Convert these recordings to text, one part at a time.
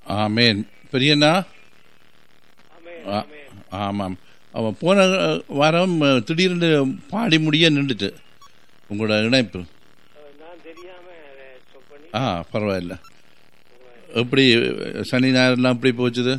ஆமேன் பெரியண்ணா ஆமென், ஆ- ஆமென். ஆமாம் அவன் போன அஹ், வாரம் அஹ், திடீர்னு பாடி முடிய நின்றுட்டு உங்களோட இணைப்பு அஹ், நான் தெரியாம அதை stop பண்ணி ஆ பரவாயில்ல எப்படி அஹ், சனி ஞாயிறுலாம் எப்படி போச்சுது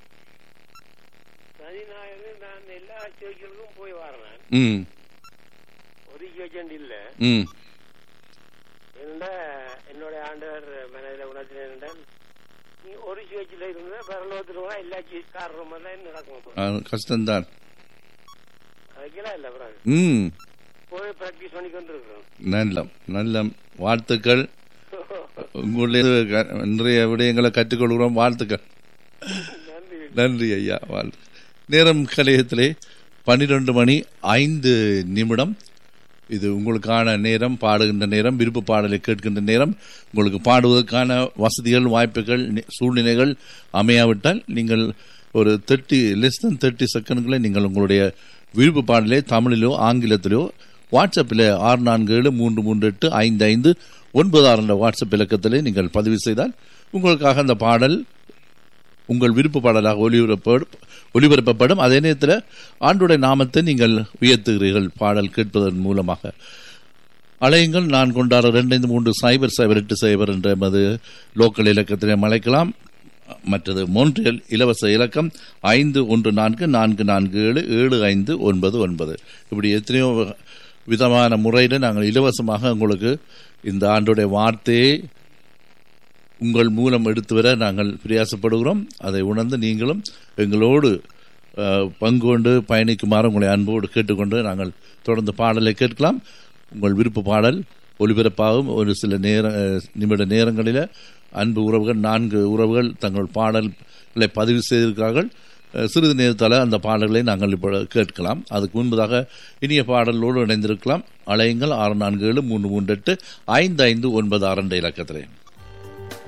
சனி ஞாயிறு நான் எல்லா சேர்ச்சிகளுக்கும் போய் வரேன் ம் ஒரு சேர்ச்சண்ட் இல்ல ம் என்னடா என்னோட ஆண்டவர் மனதில் உணர்த்தினேன் நீ ஒரு சேர்ச்சில் இருந்தா பரலோகத்தில் போனா எல்லா காரணம் தான் நடக்கும் ஆ, கஷ்டம்தான் அதுக்கெல்லாம் இல்லை பிறகு ம் போய் ப்ராக்டிஸ் பண்ணி கொண்டு இருக்கிறோம் நல்ல நல்ல வாழ்த்துக்கள் உங்களுடைய க- நிறைய விடயங்களை கற்றுக்கொள்கிறோம் வாழ்த்துக்கள் நன்றி நன்றி ஐயா வாழ்த்து நேரம் கலையத்திலே பன்னிரண்டு மணி ஐந்து நிமிடம் இது உங்களுக்கான நேரம் பாடுகின்ற நேரம் விருப்ப பாடலை கேட்கின்ற நேரம் உங்களுக்கு பாடுவதற்கான வசதிகள் வாய்ப்புகள் நி- சூழ்நிலைகள் அமையாவிட்டால் நீங்கள் ஒரு தேர்ட்டி லெஸ் than தேர்ட்டி செகண்ட்களை நீங்கள் உங்களுடைய விருப்ப பாடலை தமிழிலோ ஆங்கிலத்திலோ வாட்ஸ்அப்பில் ஆறு நான்கு ஏழு மூன்று மூன்று எட்டு ஐந்து ஐந்து ஒன்பது ஆறு என்ற வாட்ஸ்அப் இலக்கத்திலே நீங்கள் பதிவு செய்தால் உங்களுக்காக அந்த பாடல் உங்கள் விருப்ப பாடலாக ஒளிபரப்படும் ஒளிபரப்பப்படும் அதே நேரத்தில் ஆண்டுடைய நாமத்தை நீங்கள் உயர்த்துகிறீர்கள் பாடல் கேட்பதன் மூலமாக அலையுங்கள் நான் கொண்டாட ரெண்டு மூன்று சைபர் சைபர் எட்டு சைபர் என்ற எமது லோக்கல் இலக்கத்திலே அழைக்கலாம் மற்றது மோன்றியல் இலவச இலக்கம் ஐந்து ஒன்று நான்கு நான்கு நான்கு ஏழு ஏழு ஐந்து ஒன்பது ஒன்பது இப்படி எத்தனையோ விதமான முறையில் நாங்கள் இலவசமாக உங்களுக்கு இந்த ஆண்டுடைய வார்த்தையை உங்கள் மூலம் எடுத்து வர நாங்கள் பிரயாசப்படுகிறோம் அதை உணர்ந்து நீங்களும் எங்களோடு அஹ், பங்கு கொண்டு பயணிக்குமாறு உங்களை அன்போடு கேட்டுக்கொண்டு நாங்கள் தொடர்ந்து பாடலை கேட்கலாம் உங்கள் விருப்ப பாடல் ஒலிபரப்பாகும் ஒரு சில நேர அஹ், நிமிட நேரங்களில் அன்பு உறவுகள் நான்கு உறவுகள் தங்கள் பாடல்களை பதிவு செய்திருக்கிறார்கள் அஹ், சிறிது நேரத்தால் அந்த பாடல்களை நாங்கள் இப்போ கேட்கலாம் அதுக்கு முன்பதாக இனிய பாடலோடு இணைந்திருக்கலாம் அலையுங்கள் ஆறு நான்கு ஏழு மூன்று மூன்று எட்டு ஐந்து ஐந்து ஒன்பது ஆறு என்ற இலக்கத்திலே